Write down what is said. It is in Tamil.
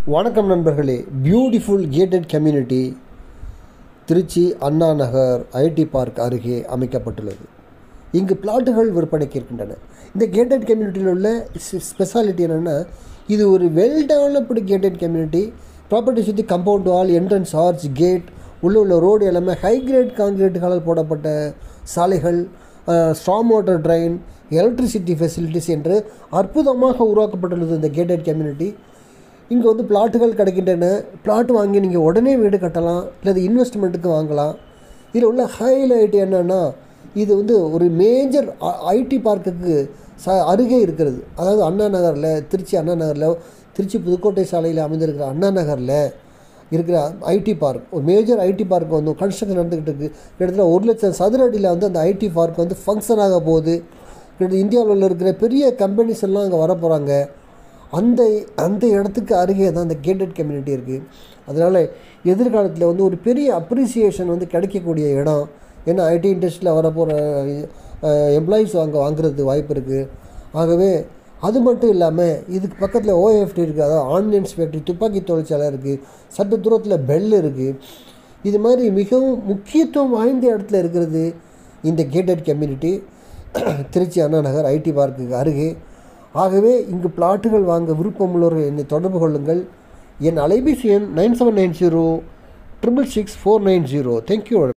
வணக்கம் நண்பர்களே beautiful gated community Trichy Anna Nagar IT park அருகே அமைக்கப்பட்டுள்ளது இங்கு பிளாட்டுகள் விற்பனைக்கு இருக்கின்றன இந்த கேட்டட் கம்யூனிட்டியில் உள்ள ஸ்பெஷாலிட்டி என்னென்னா இது ஒரு well developed gated community property சுற்றி compound wall entrance arch gate உள்ள உள்ள ரோடு எல்லாமே ஹை கிரேட் கான்கிரீட்டுகளால் போடப்பட்ட சாலைகள் strong water drain electricity facilities என்று அற்புதமாக உருவாக்கப்பட்டுள்ளது இந்த கேட்டட் கம்யூனிட்டி இங்கே வந்து பிளாட்டுகள் கிடைக்கின்றன பிளாட் வாங்கி நீங்கள் உடனே வீடு கட்டலாம் இல்லை இன்வெஸ்ட்மெண்ட்டுக்கு வாங்கலாம் இதில் உள்ள ஹைலைட் என்னென்னா இது வந்து ஒரு மேஜர் ஐடி பார்க்குக்கு ச அருகே இருக்கிறது அதாவது அண்ணா நகரில் திருச்சி அண்ணா நகரில் திருச்சி புதுக்கோட்டை சாலையில் அமைந்திருக்கிற அண்ணா நகரில் இருக்கிற ஐடி பார்க் ஒரு மேஜர் ஐடி பார்க் வந்து கன்ஸ்ட்ரக்ஷன் நடந்துக்கிட்டு இருக்குது கிட்டத்தட்ட ஒரு லட்சம் சதுர அடியில் வந்து அந்த ஐடி பார்க் வந்து ஃபங்க்ஷன் ஆக போகுது கிட்ட இந்தியாவில் இருக்கிற பெரிய கம்பெனிஸ் எல்லாம் அங்கே வர போகிறாங்க அந்த அந்த இடத்துக்கு அருகே தான் அந்த கேட்டட் கம்யூனிட்டி இருக்குது அதனால் எதிர்காலத்தில் வந்து ஒரு பெரிய அப்ரிசியேஷன் வந்து கிடைக்கக்கூடிய இடம் ஏன்னா ஐடி இண்டஸ்ட்ரியில் வரப்போகிற எம்ப்ளாயீஸ் அங்கே வாங்குறதுக்கு வாய்ப்பு இருக்குது ஆகவே அது மட்டும் இல்லாமல் இதுக்கு பக்கத்தில் ஓஎஃப்டி இருக்குது அதாவது ஆன்லைன்ஸ் ஃபேக்ட்ரி துப்பாக்கி தொழிற்சாலை இருக்குது சற்று தூரத்தில் பெல் இருக்குது இது மாதிரி மிகவும் முக்கியத்துவம் வாய்ந்த இடத்துல இருக்கிறது இந்த gated community Trichy Anna Nagar IT பார்க்குக்கு அருகே ஆகவே இங்கு பிளாட்டுகள் வாங்க விருப்பமுள்ளவர்கள் என்னை தொடர்பு கொள்ளுங்கள் என் அலைபேசி எண் nine seven nine zero triple six four nine zero thank you